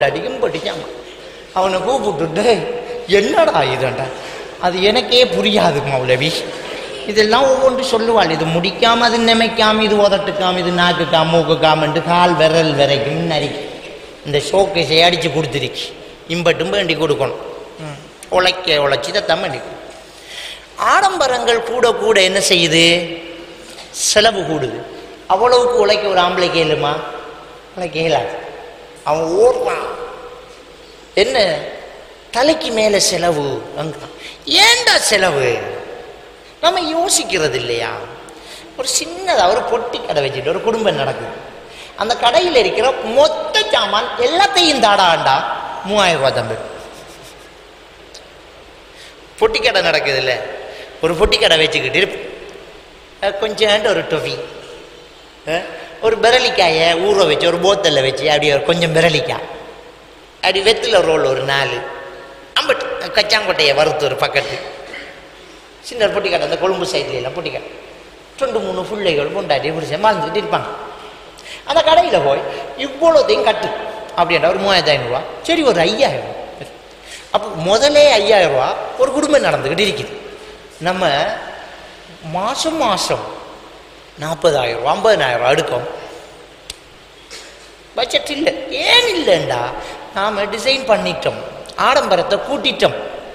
அடிக்கும் படிச்சான் அவனை கூப்பிட்டுட்டு என்னடா இதுண்டா அது எனக்கே புரியாது மௌலவி இதெல்லாம் ஒவ்வொன்று சொல்லுவாள் இது முடிக்காம அது நிமைக்காம இது உதட்டுக்காம இது நாக்குக்காம மூக்குக்காமன்ட்டு கால் விரல் வரைக்கும் நரிக்கு இந்த ஷோக்கேஸை அடித்து கொடுத்துருக்கு இம்பட்டும் வேண்டி கொடுக்கணும் ம். உழைக்க உழைச்சி தான் வேண்டி கொடு. ஆடம்பரங்கள் கூட கூட என்ன செய்யுது செலவு கூடுது அவ்வளவுக்கு உழைக்க ஒரு ஆம்பளை கேளுமா உழைக்க இயலாது அவன் ஓடுறான் என்ன தலைக்கு மேலே செலவு அங்க ஏன்டா செலவு நம்ம யோசிக்கிறது இல்லையா ஒரு சின்னதாக ஒரு பொட்டி கடை வச்சுட்டு ஒரு குடும்பம் நடக்குது அந்த கடையில் இருக்கிற மொத்த சாமான் எல்லாத்தையும் தாடாண்டா மூவாயிரம் ரூபா தம்பி பொட்டி கடை நடக்குது இல்லை ஒரு பொட்டி கடை வச்சுக்கிட்டு அஹ் கொஞ்சோண்டு ஒரு டொஃபி அஹ் ஒரு பிரலிக்காயை ஊற வச்சு ஒரு போத்தலில் வச்சு அப்படியே ஒரு கொஞ்சம் பிரலிக்காய் அப்படி வெத்தில ரோல் ஒரு நாலு அம்பட்டு கச்சாங்கொட்டையை வறுத்து ஒரு பக்கத்து சின்ன ஒரு பொட்டிக்கடை அந்த கொழும்பு சைட்ல எல்லாம் பொட்டிக்கடை ரெண்டு மூணு பிள்ளைகள் பொண்டாட்டி பிடிச்ச வாழ்ந்துக்கிட்டு இருப்பாங்க அந்த கடையில் போய் இவ்வளோத்தையும் கட்டு அப்படின்ற ஒரு மூவாயிரத்தி ஐநூறுரூவா சரி ஒரு ஐயாயிரம் அப்போ முதலே ஐயாயிரம் ரூபா ஒரு குடும்பம் நடந்துக்கிட்டு இருக்குது நம்ம மாதம் மாதம் நாற்பதாயிரம் ரூபா ஐம்பதனாயிரம் ரூபா எடுக்கும் பட்ஜெட் இல்லை ஏன் இல்லைண்டா நாம் டிசைன் பண்ணிட்டோம் ஆடம்பரத்தை கூட்டிட்டோம்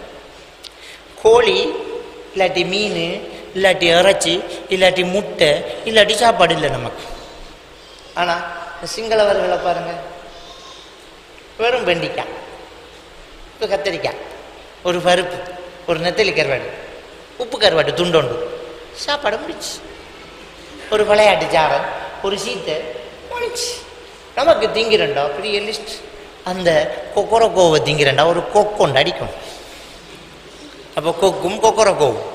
கோழி இல்லாட்டி மீன் இல்லாட்டி இறைச்சி இல்லாட்டி முட்டை இல்லாட்டி சாப்பாடு இல்லை நமக்கு ஆனால் சிங்களவர்களை பாருங்க வெறும் வெண்டிக்காய் ஒரு கத்திரிக்காய் ஒரு பருப்பு ஒரு நெத்தலி கருவாடு உப்பு கருவாடு துண்டோண்டு சாப்பாடு முடிச்சு ஒரு விளையாட்டு சாரன் ஒரு சீத்தை முடிச்சு நமக்கு திங்கிறண்டா பெரிய லிஸ்ட் அந்த கொக்கரக்கோவை திங்கிறண்டா ஒரு கொக்கொண்டு அடிக்கும் அப்போ கொக்கும் கொக்கரக்கோவும்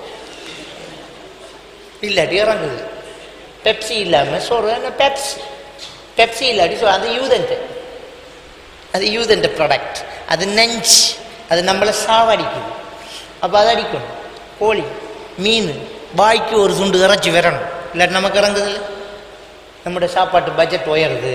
இல்லாட்டி இறங்குது பெப்சி இல்லாமல் சோறு என்ன பெப்சி பெப்சி இல்லாட்டி சோ அது யூதன்ட்டு அது யூதன்ட் ப்ராடக்ட் அது நெஞ்சு அது நம்மளை சாவடிக்குது அப்போ அதை அடிக்கணும் கோழி மீன் வாய்க்கு ஒரு துண்டு இறைச்சி வரணும் இல்லாட்டி நமக்கு இறங்குதில்ல நம்முடைய சாப்பாட்டு பட்ஜெட் உயருது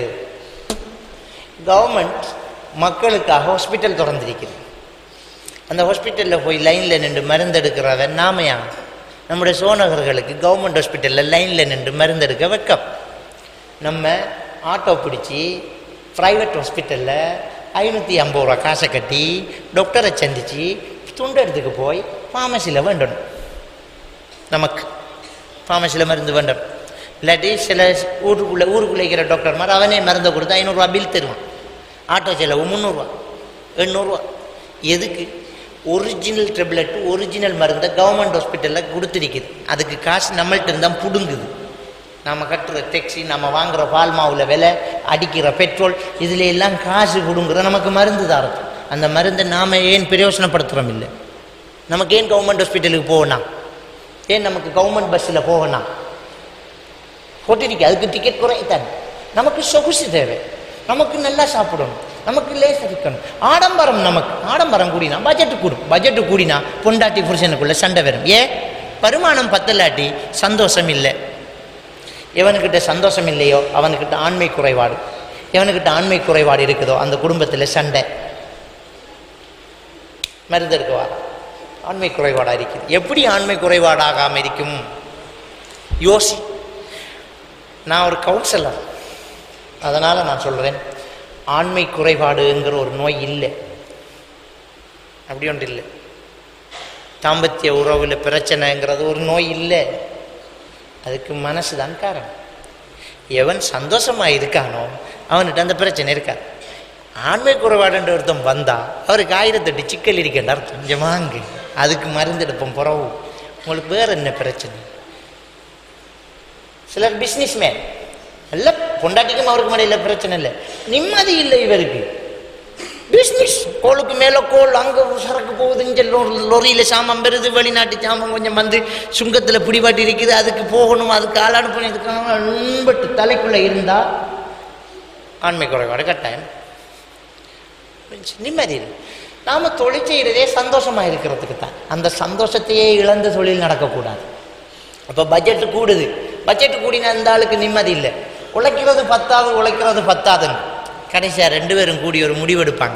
கவர்மெண்ட் மக்களுக்காக ஹாஸ்பிட்டல் திறந்திருக்குது அந்த ஹாஸ்பிட்டலில் போய் லைனில் நின்று மருந்து எடுக்கிறவன் நாமையா நம்முடைய சோனகர்களுக்கு கவர்மெண்ட் ஹாஸ்பிட்டலில் லைனில் நின்று மருந்து எடுக்க வைக்கம் நம்ம ஆட்டோ பிடிச்சி ப்ரைவேட் ஹாஸ்பிட்டலில் ஐநூற்றி ஐம்பது ரூபா காசை கட்டி டாக்டரை சந்தித்து துண்டு எடுத்துக்கு போய் ஃபார்மசியில் வேண்டணும் நமக்கு ஃபார்மசியில் மருந்து வேண்டணும் இல்லாட்டி சில ஊருக்குள்ளே ஊருக்குள்ளே இருக்கிற டாக்டர் மாதிரி அவனே மருந்தை கொடுத்து ஐநூறுரூவா பில் தருவான் ஆட்டோ செலவு முந்நூறுரூவா எண்ணூறுரூவா எதுக்கு ஒரிஜினல் டெப்லெட் ஒரிஜினல் மருந்தை கவர்மெண்ட் ஹாஸ்பிட்டலில் கொடுத்துருக்குது அதுக்கு காசு நம்மள்ட்ட இருந்தால் பிடுங்குது நம்ம கட்டுற டெக்ஸி நம்ம வாங்குற பால் மாவுல விலை அடிக்கிற பெட்ரோல் இதுல எல்லாம் காசு கொடுங்குற நமக்கு மருந்து தரது அந்த மருந்தை நாம ஏன் பிரயோசனப்படுத்துகிறோம் இல்லை நமக்கு ஏன் கவர்மெண்ட் ஹாஸ்பிட்டலுக்கு போகணும் ஏன் நமக்கு கவர்மெண்ட் பஸ்ஸில் போகணும் கொட்டிருக்கு அதுக்கு டிக்கெட் குறைத்தான் நமக்கு சொகுசு தேவை நமக்கு நல்லா சாப்பிடணும் நமக்கு லேஸ் இருக்கணும் ஆடம்பரம் நமக்கு ஆடம்பரம் கூடினா பட்ஜெட்டு கூடும் பட்ஜெட்டு கூடினா பொண்டாட்டி புருஷனுக்குள்ள சண்டை வரும் ஏன் வருமானம் பத்தலாட்டி சந்தோஷம் இல்லை எவனுக்கிட்ட சந்தோஷம் இல்லையோ அவனுக்கிட்ட ஆண்மை குறைபாடு எவனுக்கிட்ட ஆண்மை குறைபாடு இருக்குதோ அந்த குடும்பத்தில் சண்டை மருந்து எடுக்கவா ஆண்மை குறைபாடாக இருக்குது எப்படி ஆண்மை குறைபாடாகாமல் இருக்கும் யோசி நான் ஒரு கவுன்சிலர் அதனால் நான் சொல்கிறேன் ஆண்மை குறைபாடுங்கிற ஒரு நோய் இல்லை அப்படி ஒன்று இல்லை தாம்பத்திய உறவில் பிரச்சனைங்கிறது ஒரு நோய் இல்லை அதுக்கு மனசு தான் காரணம் எவன் சந்தோஷமாக இருக்கானோ அவன்கிட்ட அந்த பிரச்சனை இருக்காது ஆண்மை குறைபாடுன்ற ஒருத்தன் வந்தா அவருக்கு ஆயிரத்தெட்டு சிக்கல் இருக்கின்ற அர்த்தம் கொஞ்சம் வாங்கு அதுக்கு மருந்து எடுப்போம் புறவு உங்களுக்கு வேற என்ன பிரச்சனை சிலர் பிஸ்னஸ் மேன் நல்ல பொண்டாட்டிக்கும் அவருக்கு மடையில் பிரச்சனை இல்லை நிம்மதி இல்லை இவருக்கு பிஸ்னஸ் கோளுக்கு மேலே கோல் அங்கே சரக்கு போகுது இங்கே லொரியில் சாமான் பெறுது வெளிநாட்டு சாமான் கொஞ்சம் வந்து சுங்கத்தில் பிடிபாட்டி இருக்குது அதுக்கு போகணும் அதுக்கு ஆள் அனுப்பணும் இதுக்காக அன்பட்டு தலைக்குள்ளே இருந்தால் ஆண்மை குறைபாடு கட்டாயம் நிம்மதி இல்லை நாம் தொழில் செய்கிறதே சந்தோஷமாக இருக்கிறதுக்கு தான் அந்த சந்தோஷத்தையே இழந்த தொழில் நடக்கக்கூடாது அப்போ பட்ஜெட்டு கூடுது பட்ஜெட்டு கூடினா இந்த ஆளுக்கு நிம்மதி இல்லை உழைக்கிறது பத்தாது உழைக்கிறது பத்தாதுன்னு கடைசியாக ரெண்டு பேரும் கூடி ஒரு முடிவெடுப்பாங்க